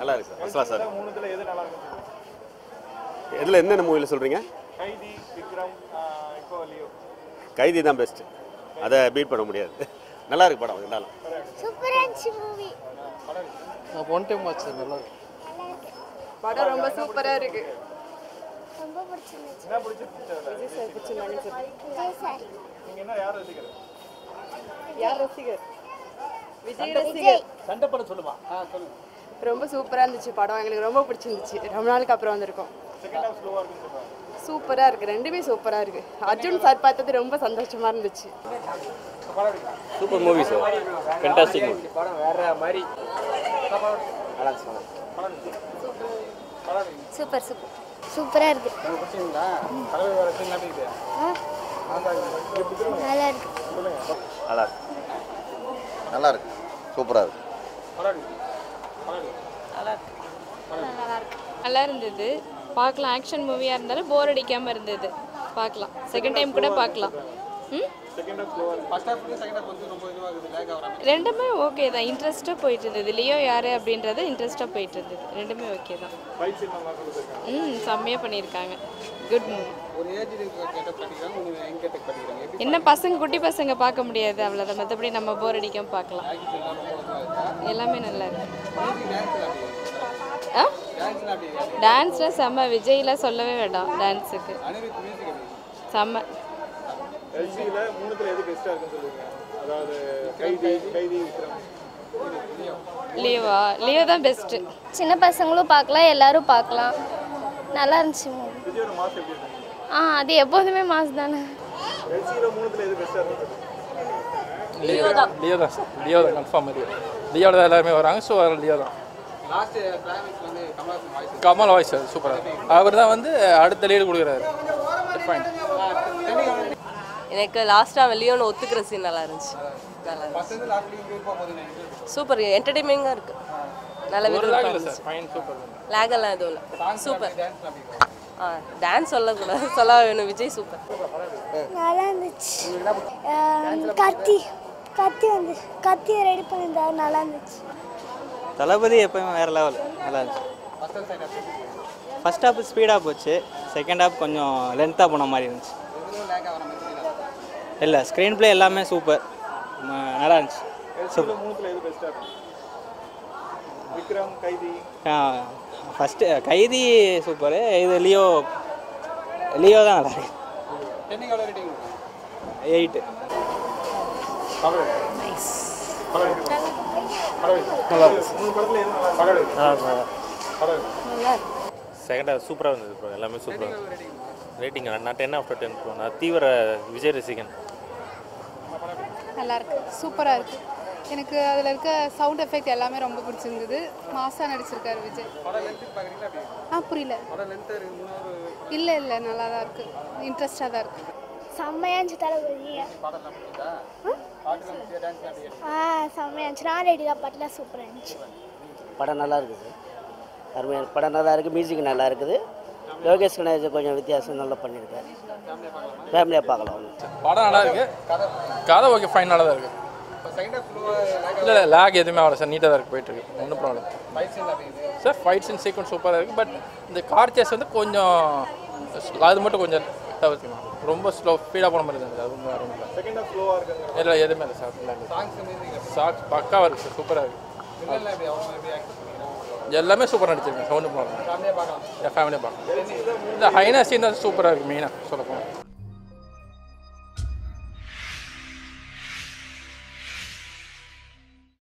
நல்லா இருக்கு sir first sir மூணுத்துல எது நல்லா இருக்கும் இதில் என்னென்ன மூவியில் சொல்கிறீங்க கைதி விக்ரம் ஆஹ் இப்போ லியோ கைதி தான் பெஸ்ட்டு அதை பீட் பண்ண முடியாது நல்லா இருக்கு படம் இருந்தாலும் சூப்பரா இருந்துச்சு மூவி ஒன் டைம் வாட்ச் நல்லா இருக்கு படம் ரொம்ப சூப்பரா இருக்கு ரொம்ப பிடிச்சிருந்துச்சு என்ன பிடிச்சிருந்துச்சு விஜய் சார் நீங்க என்ன யார் ரசிக்கிறது யார் ரசிகர் விஜய் விஜய் ரசிகர் சண்டை படம் சொல்லுமா ஆ சொல்லுங்க ரொம்ப சூப்பரா இருந்துச்சு படம் எங்களுக்கு ரொம்ப பிடிச்சிருந்துச்சு ரொம்ப நாளுக்கு அப்புறம் வந்திருக்கோம் செகண்ட் ஹாஃப் ஸ்லோவா இருக்குன்னு சொல்றாங்க சூப்பரா இருக்கு ரெண்டுமே சூப்பரா இருக்கு அர்ஜுன் சார் பார்த்தது ரொம்ப சந்தோஷமா இருந்துச்சு super movie sir fantastic movie படம் வேற மாதிரி சூப்பர் சூப்பர் சூப்பரா இருக்கு பிடிச்சிங்களா தலைவர் வர சீன் எப்படி இருக்கு ஆ? நல்லா இருக்கு நல்லா இருக்கு நல்லா இருக்கு சூப்பராக இருக்கு நல்லா இருந்தது பார்க்கலாம் ஆக்ஷன் மூவியாக இருந்தாலும் போர் அடிக்காமல் இருந்தது பார்க்கலாம் செகண்ட் டைம் கூட பார்க்கலாம் ம் செகண்ட் ஹாஃப் ஸ்லோவா இருக்கு ஃபர்ஸ்ட் ஹாஃப் செகண்ட் ஹாஃப் வந்து ரொம்ப இதுவாக இருக்குது லேக் ஆகிற ரெண்டுமே ஓகே தான் இன்ட்ரெஸ்ட்டாக போயிட்டு இருந்தது லியோ யார் அப்படின்றது இன்ட்ரெஸ்ட்டாக போயிட்டு இருந்தது ரெண்டுமே ஓகே தான் ஃபைட் சீன் நல்லா கொடுத்துருக்காங்க ம் செம்மையாக பண்ணியிருக்காங்க குட் மூவி ஒரு ஏஜ் கெட்டப் பண்ணிக்கிறாங்க ஒன்று யங் கெட்டப் பண்ணிக்கிறாங்க எப்படி என்ன பசங்க குட்டி பசங்க பார்க்க முடியாது அவ்வளோதான் மற்றபடி நம்ம போர் அடிக்காமல் பார்க்கலாம் ஆக்டிங் எல்லாம் ரொம்ப இதுவாக இருக்கா எல்லாமே நல்லா இருக்கு மியூசிக் டான்ஸ் அப்படி ஆ டான்ஸ்லாம் அப்படி டான்ஸில் செம்ம விஜய்லாம் சொல்லவே வேண்டாம் டான்ஸுக்கு அனிருத் மியூசிக் அப்படி செம்ம எல்சியில் மூணுத்துல எது பெஸ்ட்டாக இருக்குன்னு சொல்லுவீங்க அதாவது கைதி கைதி விக்ரம் லியோவா லியோ தான் பெஸ்ட்டு சின்ன பசங்களும் பார்க்கலாம் எல்லாரும் பார்க்கலாம் நல்லா இருந்துச்சு மூவி விஜயோட மாஸ் எப்படி இருக்கு ஆ அது எப்போதுமே மாஸ் தானே எல்சியில் மூணுத்துல எது பெஸ்ட்டாக இருக்குன்னு சொல்லுவீங்க லியோ தான் லியோ தான் கன்ஃபார்ம் லியோ லியோட தான் எல்லாருமே வராங்க ஸோ லியோ தான் லாஸ்ட் கிளைமேக்ஸ் வந்து கமல்ஹாசன் வாய்ஸ் கமல் வாய்ஸ் சூப்பராக அவர் தான் வந்து அடுத்த லீடு கொடுக்குறாரு ஃபைன் எனக்கு லாஸ்ட்டாக லியோன்னு ஒத்துக்கிற சீன் நல்லா இருந்துச்சு நல்லா இருந்துச்சு ஃபர்ஸ்ட் வந்து லாஸ்ட் லீக் போகும்போது நினைக்கிறேன் சூப்பர் என்டர்டைன்மெண்ட்டாக இருக்கு நல்ல ஒரு விதம் லாக் இல்லை சார் ஃபைன் சூப்பர் லேகெல்லாம் எதுவும் இல்லை சூப்பர் டான்ஸ்லாம் அப்படி இருக்கும் ஆ டான்ஸ் சொல்லக்கூடாது சொல்ல வேணும் விஜய் சூப்பர் நல்லா இருந்துச்சு ஆம், கத்தி கத்தி வந்து கத்தியை ரெடி பண்ணியிருந்தாரு நல்லா இருந்துச்சு தளபதி எப்பயுமே வேறு லெவல் நல்லா இருந்துச்சு first and second first half ஸ்பீடாக போச்சு செகண்ட் ஹாப் கொஞ்சம் லென்த்தாக போன மாதிரி இருந்துச்சு எதுவும் லேக் ஆகிற மாதிரி தெரியல இல்லை ஸ்க்ரீன் ப்ளே எல்லாமே சூப்பர் நல்லா இருந்துச்சு எல்சியில் மூணுத்துல எது பெஸ்ட்டாக இருக்கு விக்ரம் கைதி ஃபஸ்ட்டு கைதி சூப்பரு இது லியோ லியோ தான் நல்லா இருக்கு டென்னிங் எவ்வளோ ரேட்டிங் கொடுக்கும் எயிட்டு மூணு படத்துல எது நல்லா இருக்கு செகண்ட் ஹாஃப் சூப்பராக இருந்தது ப்ரோ எல்லாமே சூப்பராக ரேட்டிங் நான் டென் ஆஃப்டர் டென் ப்ரோ நான் தீவிர விஜய் ரசிகன் நல்லா இருக்கு சூப்பரா இருக்கு எனக்கு அதில் இருக்க சவுண்ட் எஃபெக்ட் எல்லாமே ரொம்ப பிடிச்சிருந்தது மாசா நடிச்சிருக்காரு விஜய் படம் லென்த்து பார்க்குறீங்களா அப்படி ஆ புரியல படம் லென்த்து இருக்கு மூணாவது இல்லை இல்லை நல்லா தான் இருக்கு இன்ட்ரெஸ்டாக தான் இருக்கு செம்மையா இருந்துச்சு தளபதி பாடலாம் பிடிச்சா பாட்டுலாம் பிடிச்சா டான்ஸ்லாம் அப்படி ஆ செம்மையா இருந்துச்சு நான் ரெடிதா பாட்டுலாம் சூப்பராக இருந்துச்சு படம் நல்லா இருக்குது அருமையான படம் நல்லா இருக்குது மியூசிக் நல்லா இருக்குது யோகேஷ் கணேஷ் கொஞ்சம் வித்தியாசம் நல்லா பண்ணியிருக்காரு ஃபேமிலியாக பார்க்கலாம் ஒன்று படம் நல்லா இருக்கு கதை ஓகே ஃபைன் நல்லா தான் இருக்கு இப்போ செகண்ட் ஹாஃப் ஃபுல்லாக லேக் இல்லை இல்லை லேக் எதுவுமே ஆகல சார் நீட்டாக தான் இருக்கு போயிட்டு இருக்கு ஒன்றும் ப்ராப்ளம் ஃபைட் சீன் அப்படி இருக்குது சார் ஃபைட்ஸ் அண்ட் சீக்வன்ஸ் சூப்பராக இருக்குது பட் இந்த கார் சேஸ் வந்து கொஞ்சம் அது மட்டும் கொஞ்சம் தவிர்த்துக்கலாம் ரொம்ப ஸ்லோ ஸ்பீடாக போன மாதிரி இருந்தது அது ஒன்றும் வேறு ஒன்றும் இல்லை செகண்ட் ஹாஃப் ஸ்லோவாக இருக்குங்க இல்லை எதுவுமே இல்லை சார் இல்லை இல்லை சாங்ஸ் மியூசிக் சாக்ஸ் பக்காவாக இருக்குது சார் சூப்பராக இருக்குது வில்லன்லாம் எப்படி அவங்க எப்படி ஆக்ட் பண்ணிக்கிறாங்க எல்லாமே சூப்பராக நடிச்சிருக்கேன் சவுண்டு ப்ராப்ளம் ஃபேமிலியாக பார்க்கலாம் என் ஃபேமிலியாக பார்க்கலாம் இந்த ஹைனா சீன் தான் சூப்பராக இருக்குது மெயினாக சொல்ல போனால்